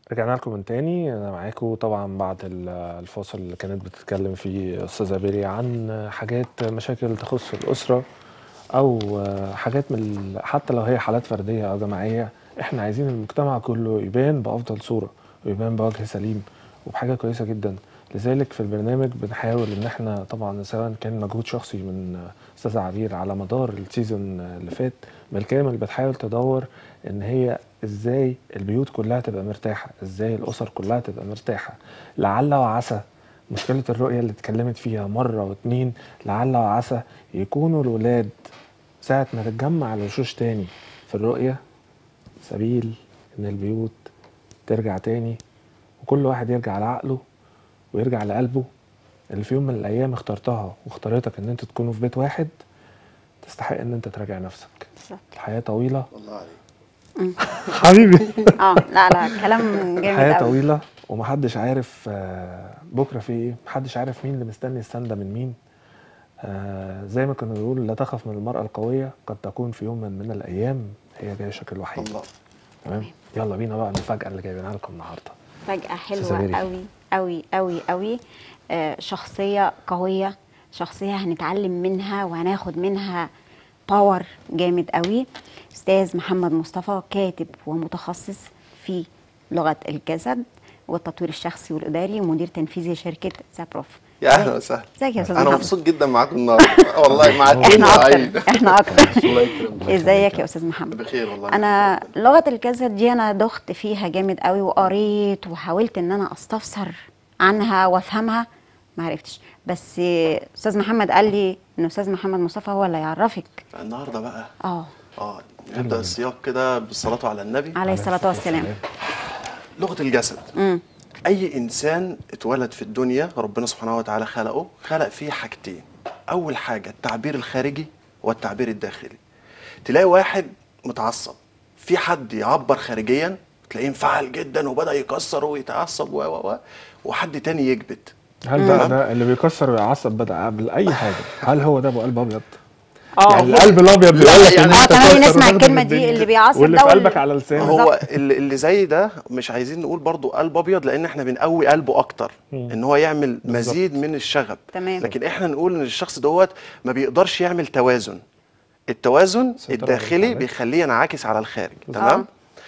رجعنا لكم من تاني انا معاكم طبعا بعد ال- الفاصل اللي كانت بتتكلم فيه استاذه بيري عن حاجات مشاكل تخص الاسره او حاجات من ال- حتى لو هي حالات فرديه او جماعيه احنا عايزين المجتمع كله يبان بافضل صوره ويبان بوجه سليم وبحاجه كويسه جدا لذلك في البرنامج بنحاول ان احنا طبعا سواء كان مجهود شخصي من استاذه عبير على مدار السيزون اللي فات بالكامل بتحاول تدور ان هي ازاي البيوت كلها تبقى مرتاحه ازاي الاسر كلها تبقى مرتاحه لعل وعسى مشكله الرؤيه اللي اتكلمت فيها مره واتنين لعل وعسى يكونوا الولاد ساعه ما تتجمع الوشوش تاني في الرؤيه سبيل ان البيوت ترجع تاني وكل واحد يرجع لعقله ويرجع لقلبه اللي في يوم من الايام اخترتها واختارتك ان انت تكونوا في بيت واحد تستحق ان انت تراجع نفسك بالظبط الحياه طويله الله عليك حبيبي اه لا لا كلام جامد الحياه قوي طويله ومحدش عارف آه، بكره في ايه محدش عارف مين اللي مستني السنده من مين آه، زي ما كنا بنقول لا تخف من المراه القويه قد تكون في يوم من الايام هي جيشك الوحيد الله تمام يلا بينا بقى المفاجاه اللي جايبينها لكم النهارده فجأة أستاذة حلوة ميري. قوي قوي قوي قوي آه، شخصية قوية شخصية هنتعلم منها وهناخد منها باور جامد قوي أستاذ محمد مصطفى كاتب ومتخصص في لغة الجسد والتطوير الشخصي والإداري ومدير تنفيذي شركة زابروف يا اهلا وسهلا ازيك يا أستاذ انا محمد مبسوط جدا معاكم النهارده والله معاكم احنا عيب. اكتر احنا اكتر الله يكرمك ازيك يا استاذ محمد بخير والله انا لغه الجسد دي انا دخت فيها جامد قوي وقريت وحاولت ان انا استفسر عنها وافهمها ما عرفتش بس استاذ محمد قال لي ان استاذ محمد مصطفى هو اللي يعرفك النهارده بقى اه اه نبدا السياق كده بالصلاه على النبي عليه الصلاه والسلام لغه الجسد امم اي انسان اتولد في الدنيا ربنا سبحانه وتعالى خلقه خلق فيه حاجتين اول حاجه التعبير الخارجي والتعبير الداخلي تلاقي واحد متعصب في حد يعبر خارجيا تلاقيه انفعل جدا وبدا يكسر ويتعصب و و و وحد تاني يكبت هل ده, ده اللي بيكسر ويعصب بدا قبل اي حاجه هل هو ده ابو قلب ابيض اه يعني القلب الابيض لا، بيقول لك يعني- إن آه، أنت تمام، كسر نسمع وتخدم الكلمة دي، الدنيا. اللي بيعصب واللي ده في وال- قلبك على لسانك هو اللي, اللي زي ده مش عايزين نقول برضو قلب ابيض لان احنا بنقوي قلبه اكتر ان هو يعمل مزيد من الشغب تمام. لكن احنا نقول ان الشخص دوت ما بيقدرش يعمل توازن التوازن سيطرة الداخلي بالخارج. بيخليه ينعكس على الخارج تمام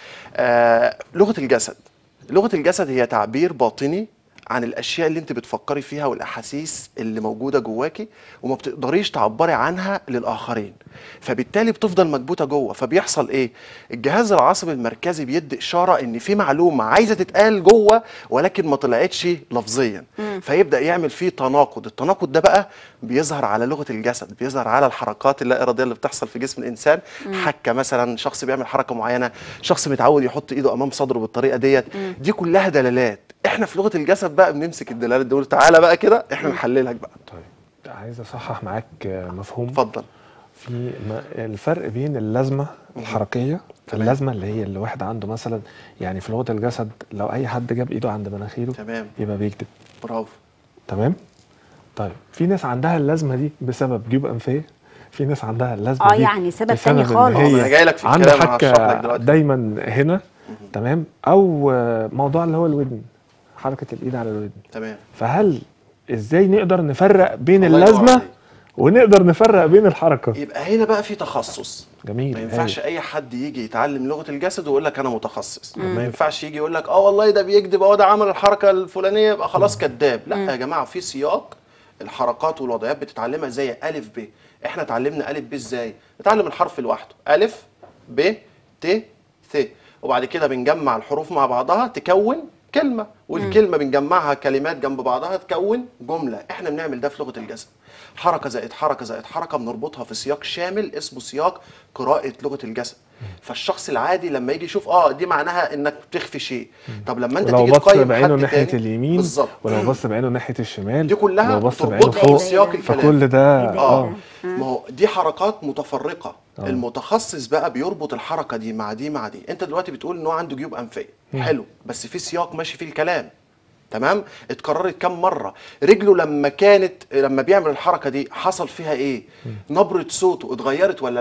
آه لغه الجسد لغه الجسد هي تعبير باطني عن الاشياء اللي انت بتفكري فيها والاحاسيس اللي موجوده جواكي وما بتقدريش تعبري عنها للاخرين فبالتالي بتفضل مكبوته جوه فبيحصل ايه الجهاز العصبي المركزي بيدي اشاره ان في معلومه عايزه تتقال جوه ولكن ما طلعتش لفظيا فيبدا يعمل فيه تناقض التناقض ده بقى بيظهر على لغه الجسد بيظهر على الحركات اللا اراديه اللي بتحصل في جسم الانسان حكه مثلا شخص بيعمل حركه معينه شخص متعود يحط ايده امام صدره بالطريقه ديت دي كلها دلالات احنا في لغه الجسد بقى بنمسك الدلالات دي نقول تعالى بقى كده احنا نحللك بقى طيب عايز اصحح معاك مفهوم اتفضل في م- الفرق بين اللازمه الحركيه تمام. اللازمه اللي هي اللي واحد عنده مثلا يعني في لغه الجسد لو اي حد جاب ايده عند مناخيره تمام يبقى بيكتب برافو تمام طيب في ناس عندها اللازمه دي بسبب جيوب انفيه في ناس عندها اللازمه اه دي يعني سبب بسبب تاني إن خالص. أنا هي جاي لك في عندها الكلام، أنا هشرح لك حكه دلوقتي. دايما هنا تمام او آه، موضوع اللي هو الودن حركه الايد على الودن تمام فهل ازاي نقدر نفرق بين الله ينور اللازمه عليك. ونقدر نفرق بين الحركه يبقى هنا بقى في تخصص جميل ما ينفعش هايل. اي حد يجي يتعلم لغه الجسد ويقول لك انا متخصص ما ينفعش يجي يقول لك اه والله ده بيكذب اه ده عمل الحركه الفلانيه يبقى خلاص كذاب لا يا جماعه في سياق الحركات والوضعيات بتتعلمها زي الف ب احنا اتعلمنا الف ب ازاي نتعلم الحرف لوحده الف ب ت ث وبعد كده بنجمع الحروف مع بعضها تكون كلمه والكلمه بنجمعها كلمات جنب بعضها تكون جمله احنا بنعمل ده في لغه الجسد حركه زائد حركه زائد حركه بنربطها في سياق شامل اسمه سياق قراءه لغه الجسد فالشخص العادي لما يجي يشوف اه دي معناها انك بتخفي شيء طب لما انت ولو تيجي بص تقيم بعينه حد ناحيه تاني اليمين بالظبط ولو بص بعينه ناحيه الشمال دي كلها ولو بص بعينه بتربطها فوق في سياق الكلام فكل ده اه اه ما هو دي حركات متفرقه المتخصص بقى بيربط الحركه دي مع دي مع دي انت دلوقتي بتقول ان هو عنده جيوب انفيه حلو بس في سياق ماشي فيه الكلام تمام اتكررت كم مره رجله لما كانت لما بيعمل الحركه دي حصل فيها ايه نبره صوته اتغيرت ولا لا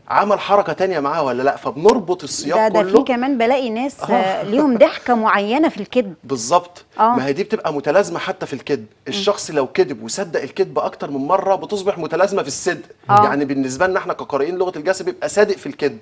عمل حركه تانية معاه ولا لا فبنربط السياق ده ده كله في كمان بلاقي ناس آه. آه، ليهم ضحكه معينه في الكذب بالظبط آه. ما هي دي بتبقى متلازمه حتى في الكذب الشخص لو كذب وصدق الكذب اكتر من مره بتصبح متلازمه في الصدق آه. يعني بالنسبه لنا احنا كقارئين لغه الجسد بيبقى صادق في الكذب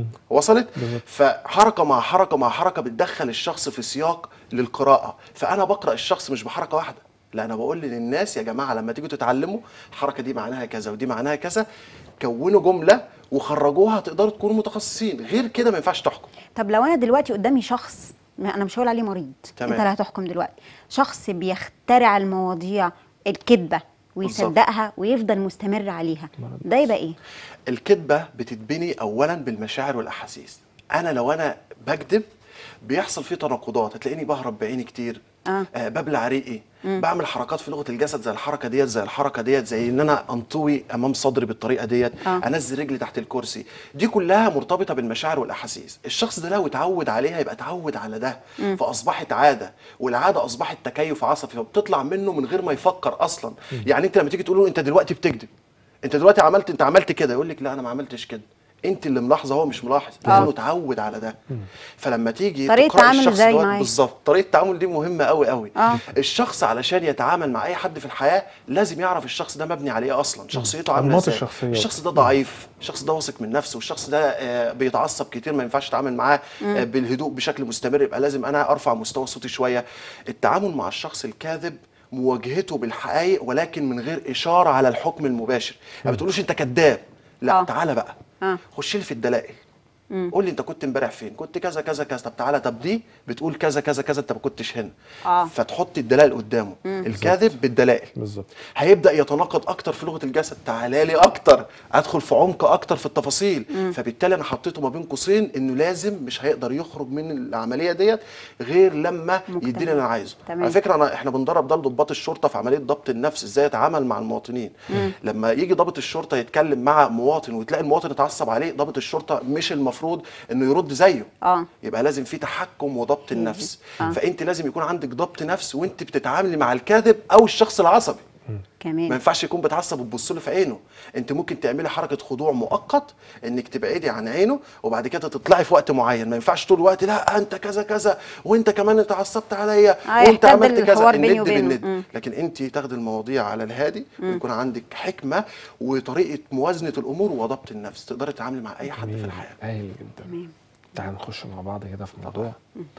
وصلت بالظبط. فحركه مع حركه مع حركه بتدخل الشخص في سياق للقراءه فانا بقرا الشخص مش بحركه واحده لا انا بقول للناس يا جماعه لما تيجوا تتعلموا الحركه دي معناها كذا ودي معناها كذا كونوا جمله وخرجوها تقدروا تكونوا متخصصين غير كده ما ينفعش تحكم طب لو انا دلوقتي قدامي شخص ما انا مش هقول عليه مريض تمام. انت اللي هتحكم دلوقتي شخص بيخترع المواضيع الكذبه ويصدقها ويفضل مستمر عليها ده يبقى ايه الكذبه بتتبني اولا بالمشاعر والاحاسيس انا لو انا بكذب بيحصل فيه تناقضات هتلاقيني بهرب بعيني كتير آه. آه ببلع ريقي بعمل حركات في لغه الجسد زي الحركه ديت زي الحركه ديت زي ان انا انطوي امام صدري بالطريقه ديت آه. انزل رجلي تحت الكرسي دي كلها مرتبطه بالمشاعر والاحاسيس الشخص ده لو اتعود عليها يبقى اتعود على ده فاصبحت عاده والعاده اصبحت تكيف عصبي فبتطلع منه من غير ما يفكر اصلا يعني انت لما تيجي تقول له انت دلوقتي بتكذب انت دلوقتي عملت انت عملت كده يقول لك لا انا ما عملتش كده انت اللي ملاحظه هو مش ملاحظ لانه اتعود على ده فلما تيجي طريقة تقرأي تعامل الشخص ازاي دوت معاه؟ بالظبط طريقه التعامل دي مهمه قوي قوي آه. الشخص علشان يتعامل مع اي حد في الحياه لازم يعرف الشخص ده مبني على ايه اصلا شخصيته عامله أنماط ازاي الشخصية. الشخص ده ضعيف الشخص ده واثق من نفسه والشخص ده آه، بيتعصب كتير ما ينفعش اتعامل معاه آه، بالهدوء بشكل مستمر يبقى لازم انا ارفع مستوى صوتي شويه التعامل مع الشخص الكاذب مواجهته بالحقائق ولكن من غير اشاره على الحكم المباشر ما بتقولوش انت كذاب لا آه. تعالى بقى آه. خش لي في الدلائل قول لي انت كنت امبارح فين كنت كذا كذا كذا طب تعالى طب دي بتقول كذا كذا كذا انت ما كنتش هنا آه. فتحط الدلائل قدامه الكاذب بالدلائل بالظبط هيبدا يتناقض اكتر في لغه الجسد تعالى لي اكتر ادخل في عمق اكتر في التفاصيل فبالتالي انا حطيته ما بين قوسين انه لازم مش هيقدر يخرج من العمليه ديت غير لما مقتنع. يديني اللي انا عايزه تمام. على فكره انا احنا بندرب ده لضباط الشرطه في عمليه ضبط النفس ازاي يتعامل مع المواطنين لما يجي ضابط الشرطه يتكلم مع مواطن وتلاقي المواطن اتعصب عليه ضابط الشرطه مش المفروض انه يرد زيه اه يبقى لازم في تحكم وضبط النفس فانت لازم يكون عندك ضبط نفس وانت بتتعاملي مع الكاذب او الشخص العصبي ما كمان ينفعش يكون بتعصب وتبص له في عينه انت ممكن تعملي حركه خضوع مؤقت انك تبعدي عن عينه وبعد كده تطلعي في وقت معين ما ينفعش طول الوقت لا انت كذا كذا وانت كمان انت عصبت عليا آه، وانت يحتد عملت كذا الحوار بيني الند وبينه. بالند مم. لكن انت تاخدي المواضيع على الهادي ويكون عندك حكمه وطريقه موازنه الامور وضبط النفس تقدري تتعاملي مع اي حد في جميل الحياه هايل جدا تمام تعال نخش مع بعض كده في الموضوع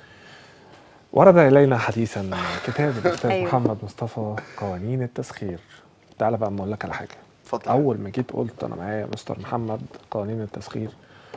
ورد إلينا حديثا كتاب الأستاذ أيوة. محمد مصطفى قوانين التسخير تعالى بقى أما أقول لك على حاجة اتفضل أول ما جيت قلت أنا معايا مستر محمد قوانين التسخير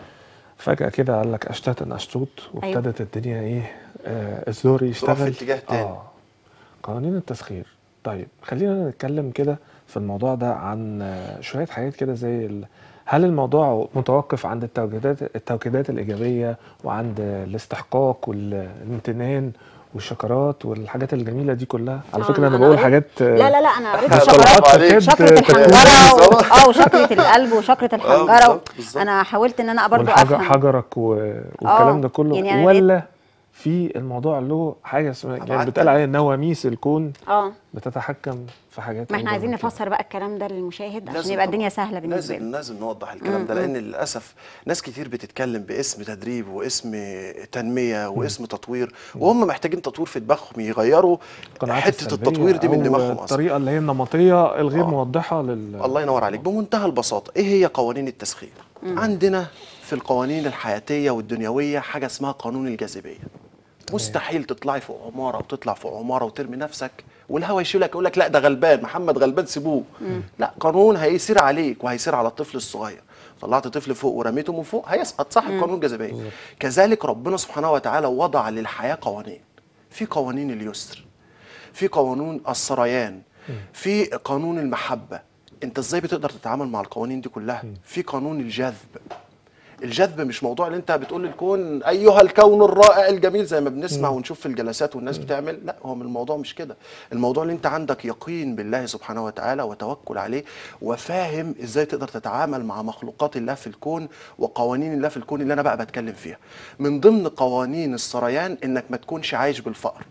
فجأة كده قال لك أشتات أشتوت وابتدت الدنيا إيه آه الزور تروح يشتغل في اتجاه تاني. آه قوانين التسخير طيب خلينا نتكلم كده في الموضوع ده عن آه، شوية حاجات كده زي ال... هل الموضوع متوقف عند التوكيدات التوكيدات الإيجابية وعند الاستحقاق والامتنان والشكرات والحاجات الجميلة دي كلها على آه، فكرة أنا أنا بقول قريت- حاجات آه، لا لا لا انا قريت طلعت الشكرات عليك. شكرة تكاد الحنجرة و... بالظبط. اه وشكرة القلب وشكرة الحنجرة و... بالظبط، بالظبط. انا حاولت ان انا برضه والحجر افهم حجرك و... والكلام ده كله يعني أنا ولا في الموضوع له حاجة اسمها يعني أبعاد بتقال عليها نواميس الكون اه بتتحكم في حاجات ما احنا أكبر عايزين من كده. نفسر بقى الكلام ده للمشاهد عشان لازم يبقى طبعاً. الدنيا سهلة بالنسبة لازم له لازم نوضح الكلام ده لان للاسف ناس كتير بتتكلم باسم تدريب واسم تنميه واسم تطوير وهم محتاجين تطوير في دماغهم يغيروا القناعات حته السلبية التطوير دي من أو دماغهم اصلا الطريقة اللي هي النمطية الغير آه. موضحة لل الله ينور عليك بمنتهى البساطه ايه هي قوانين التسخير عندنا في القوانين الحياتيه والدنيويه حاجه اسمها قانون الجاذبيه مستحيل تطلعي فوق عماره وتطلع فوق عماره وترمي نفسك والهوا يشيلك يقول لك لا ده غلبان محمد غلبان سيبوه لا قانون هيسير عليك وهيسير على الطفل الصغير طلعت طفل فوق ورميته من فوق هيسقط صح قانون الجاذبيه كذلك ربنا سبحانه وتعالى وضع للحياه قوانين في قوانين اليسر في قانون السريان في قانون المحبه انت ازاي بتقدر تتعامل مع القوانين دي كلها في قانون الجذب الجذب مش موضوع اللي انت بتقول للكون ايها الكون الرائع الجميل زي ما بنسمع ونشوف في الجلسات والناس بتعمل لا هو من الموضوع مش كده الموضوع اللي انت عندك يقين بالله سبحانه وتعالى وتوكل عليه وفاهم ازاي تقدر تتعامل مع مخلوقات الله في الكون وقوانين الله في الكون اللي انا بقى بتكلم فيها من ضمن قوانين السريان انك ما تكونش عايش بالفقر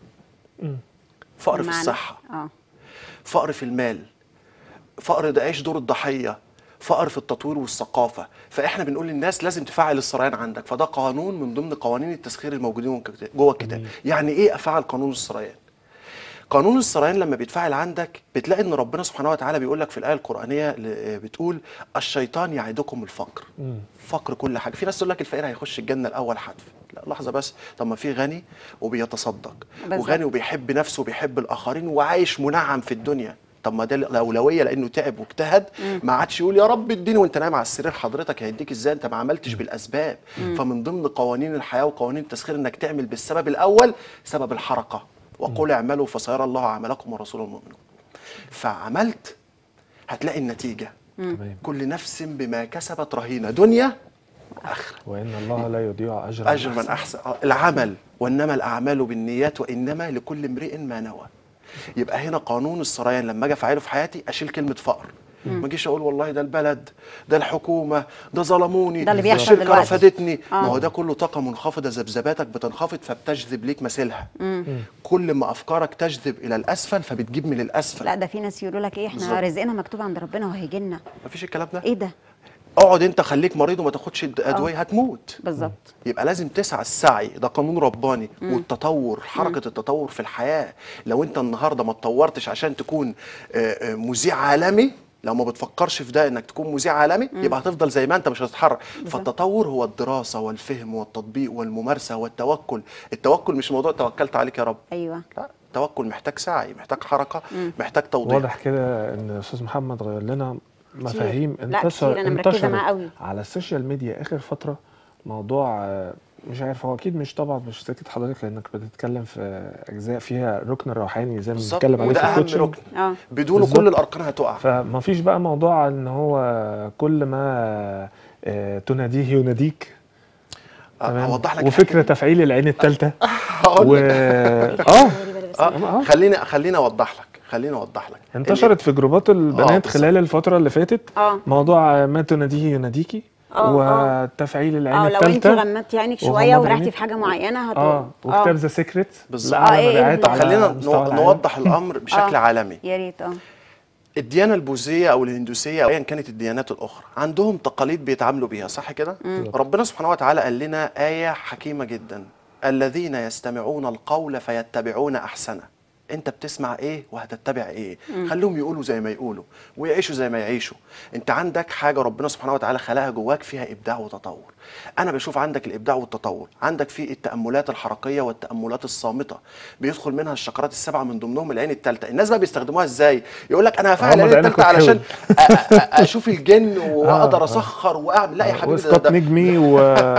فقر في بمعنى- الصحه اه فقر في المال فقر ده عيش دور الضحيه فقر في التطوير والثقافه فاحنا بنقول للناس لازم تفعل السريان عندك فده قانون من ضمن قوانين التسخير الموجودين جوه الكتاب يعني ايه افعل قانون السريان قانون السريان لما بيتفعل عندك بتلاقي ان ربنا سبحانه وتعالى بيقول لك في الايه القرانيه ل- بتقول الشيطان يعدكم الفقر فقر كل حاجه في ناس تقول لك الفقير هيخش الجنه الاول حتف لا لحظه بس طب ما في غني وبيتصدق بالظبط. وغني وبيحب نفسه وبيحب الاخرين وعايش منعم في الدنيا طب ما ده الاولويه لانه تعب واجتهد ما عادش يقول يا رب اديني وانت نايم على السرير حضرتك هيديك ازاي انت ما عملتش بالاسباب فمن ضمن قوانين الحياه وقوانين التسخير انك تعمل بالسبب الاول سبب الحركه وقل اعملوا فسيرى الله عملكم ورسوله المؤمنون فعملت هتلاقي النتيجه تمام كل نفس بما كسبت رهينه دنيا اخره وان الله لا يضيع اجر اجر من احسن آه، العمل وانما الاعمال بالنيات وانما لكل امرئ ما نوى يبقى هنا قانون السريان لما اجي افعله في حياتي اشيل كلمه فقر ما اجيش اقول والله ده البلد ده الحكومه ده ظلموني ده اللي بيحصل الشركه دلوقتي. رفضتني آه. ما هو ده كله طاقه منخفضه ذبذباتك بتنخفض فبتجذب ليك مثلها كل ما افكارك تجذب الى الاسفل فبتجيب من الاسفل لا ده في ناس يقولوا لك ايه احنا بالظبط. رزقنا مكتوب عند ربنا وهيجي لنا مفيش الكلام ده ايه ده اقعد انت خليك مريض وما تاخدش ادويه هتموت بالظبط يبقى لازم تسعى السعي ده قانون رباني والتطور حركة التطور في الحياة لو انت النهاردة ما اتطورتش عشان تكون آه، آه، مذيع عالمي لو ما بتفكرش في ده انك تكون مذيع عالمي يبقى هتفضل زي ما انت مش هتتحرك فالتطور هو الدراسة والفهم والتطبيق والممارسة والتوكل التوكل مش موضوع توكلت عليك يا رب ايوه لا التوكل محتاج سعي محتاج حركة محتاج توضيح واضح كده ان استاذ محمد غير لنا مفاهيم لا، انتشر كتير، أنا مركزة انتشرت معاه قوي. على السوشيال ميديا اخر فتره موضوع آه، مش عارف هو اكيد مش طبعا مش سكه حضرتك لانك بتتكلم في اجزاء فيها الركن الروحاني زي ما بالظبط بنتكلم عليه وده في اهم الكوتشنج ركن اه بدونه بالظبط. كل الاركان هتقع فما فيش بقى موضوع ان هو كل ما آه، تناديه يناديك تمام اوضح لك وفكره الحتة دي. تفعيل العين الثالثه هقول و لك. اه آه. آه. خليني خليني اوضح لك خليني اوضح لك انتشرت في جروبات البنات بالظبط. خلال الفترة اللي فاتت اه. موضوع ما تناديه يناديكي اه، وتفعيل العين اه لو انت الثالثة غمضتي عينك شويه وغمض ورحتي عينيك. في حاجه معينه هت اه وكتاب ذا سيكريت بالظبط. آه، إيه مبيعات اللي- طب خلينا على مستوى نو- العالم. نوضح الامر بشكل آه. عالمي يا ريت اه الديانه البوذيه او الهندوسيه او ايا كانت الديانات الاخرى عندهم تقاليد بيتعاملوا بيها صح كده ربنا سبحانه وتعالى قال لنا ايه حكيمه جدا الذين يستمعون القول فيتبعون احسنه انت بتسمع ايه وهتتبع ايه خليهم يقولوا زي ما يقولوا ويعيشوا زي ما يعيشوا انت عندك حاجه ربنا سبحانه وتعالى خلقها جواك فيها ابداع وتطور انا بشوف عندك الابداع والتطور عندك في التاملات الحركيه والتاملات الصامته بيدخل منها الشقرات السبعه من ضمنهم العين الثالثه الناس بقى بيستخدموها ازاي يقول لك انا هفعل غمض العين عينك الثالثه علشان وتحاول. أ- أ- اشوف الجن واقدر آه. اسخر واعمل لا يا حبيبي ده- واسقاط ده- نجمي و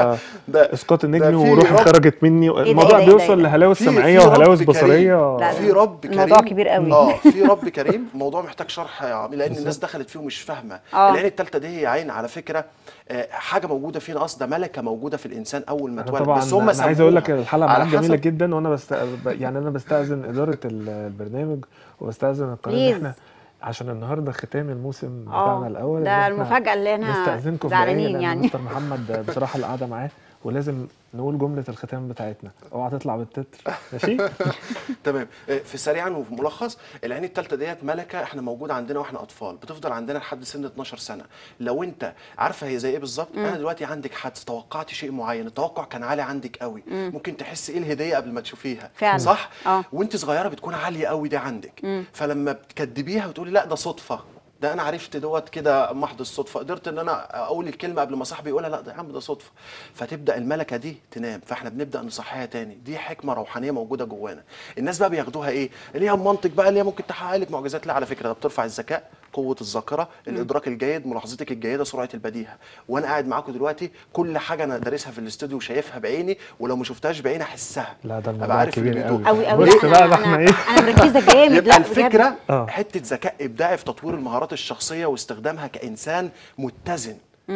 ده- اسقاط ده النجمي في وروحي رب- خرجت مني ده، الموضوع إيه ده، إيه بيوصل ده؟ لهلاوس في- سمعيه في وهلاوس رب بصريه لا، في رب كريم الموضوع كبير قوي. اه في رب كريم موضوع محتاج شرح يا عمي لان الناس دخلت فيه ومش فاهمه آه. العين الثالثه دي هي عين على فكره آه، حاجه موجوده فينا اصل ده ملكه موجوده في الانسان اول ما انا اتولد طبعا بس هم انا عايز اقول لك سموها الحلقه على معاك جميله حسب- جدا وانا بست... يعني انا بستاذن اداره ال- البرنامج وبستاذن القناه ان Please. احنا عشان النهارده ختام الموسم آه، بتاعنا الاول ده إن إحنا المفاجأة اللي أنا نستاذنكم زعلانين بدقايق لأن يعني. مستر محمد بصراحه القعده معاه ولازم نقول جمله الختام بتاعتنا اوعى تطلع بالتتر ماشي تمام آه، في سريعا وفي ملخص العين الثالثه ديت ملكه احنا موجوده عندنا واحنا اطفال بتفضل عندنا لحد سن 12 سنه لو انت عارفه هي زي ايه بالظبط انا دلوقتي عندك حدث توقعت شيء معين التوقع كان عالي عندك قوي ممكن تحس ايه الهديه قبل ما تشوفيها فعلا. صح آه. وانت صغيره بتكون عاليه قوي دي عندك فلما بتكدبيها وتقولي لا ده صدفه ده انا عرفت دوت كده محض الصدفه قدرت ان انا اقول الكلمه قبل ما صاحبي يقولها لا ده يا عم ده صدفه فتبدا الملكه دي تنام فاحنا بنبدا نصحيها تاني دي حكمه روحانيه موجوده جوانا الناس بقى بياخدوها ايه اللي هي منطق بقى اللي هي ممكن تحقق لك معجزات لا على فكره ده بترفع الذكاء قوه الذاكره الادراك الجيد ملاحظتك الجيده سرعه البديهه وانا قاعد معاكم دلوقتي كل حاجه انا دارسها في الاستوديو وشايفها بعيني ولو ما شفتهاش بعيني احسها لا ده أبقى الموضوع عارف اللي كبير بيدور. قوي قوي قوي بص بقى ده احنا ايه انا مركزه جامد يبقى لا بجد. الفكره آه. حته ذكاء ابداعي في تطوير المهارات الشخصيه واستخدامها كانسان متزن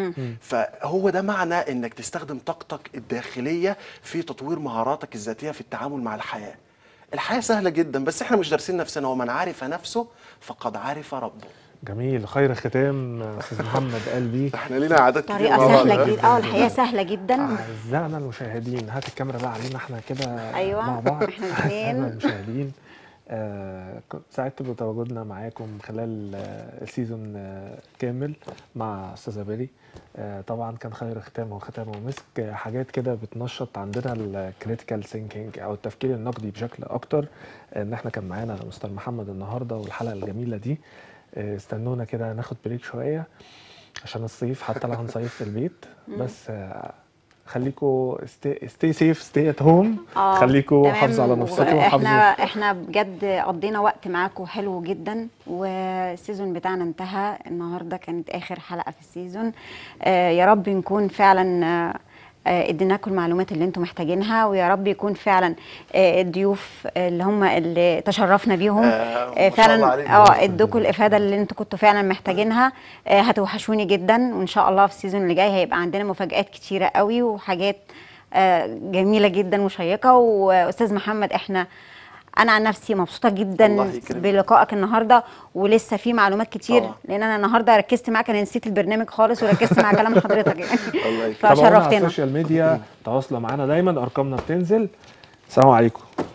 فهو ده معنى انك تستخدم طاقتك الداخليه في تطوير مهاراتك الذاتيه في التعامل مع الحياه الحياه سهله جدا بس احنا مش دارسين نفسنا ومن عرف نفسه فقد عرف ربه جميل خير ختام استاذ محمد قلبي احنا لينا عادات كتير طريقه مع بعض. سهله جدا اه الحياه سهله جدا اعزائنا المشاهدين هات الكاميرا بقى علينا احنا كده أيوة، مع بعض إحنا الاتنين. اعزائنا المشاهدين آه، ك- سعدت بتواجدنا معاكم خلال آه، السيزون آه، كامل مع استاذه بيري آه، طبعا كان خير ختام وختام ومسك آه، حاجات كده بتنشط عندنا الكريتيكال ثينكينج او التفكير النقدي بشكل اكتر آه، ان احنا كان معانا مستر محمد النهارده والحلقه الجميله دي آه، استنونا كده ناخد بريك شويه عشان الصيف حتى لو هنصيف في البيت بس آه، خليكوا ستي سيف ستي ات هوم آه، خليكوا تمام. حافظوا على نفسكم وحافظوا احنا احنا بجد قضينا وقت معاكم حلو جدا والسيزون بتاعنا انتهى النهارده كانت اخر حلقه في السيزون آه يا رب نكون فعلا آه آه، اديناكم المعلومات اللي انتم محتاجينها ويا رب يكون فعلا آه، الضيوف اللي هم اللي تشرفنا بيهم آه، آه، ما شاء الله فعلا عليكم. اه ادوكم الافاده اللي انتم كنتوا فعلا محتاجينها آه، هتوحشوني جدا وان شاء الله في السيزون اللي جاي هيبقى عندنا مفاجآت كتيره قوي وحاجات آه، جميله جدا وشيقه واستاذ محمد احنا انا عن نفسي مبسوطه جدا الله يكرمك. بلقائك النهارده ولسه في معلومات كتير طبعا. لان انا النهارده ركزت معاك انا نسيت البرنامج خالص وركزت مع كلام حضرتك يعني الله يكرمك. تابعونا على فشرفتنا السوشيال ميديا تواصلوا معانا دايما ارقامنا بتنزل السلام عليكم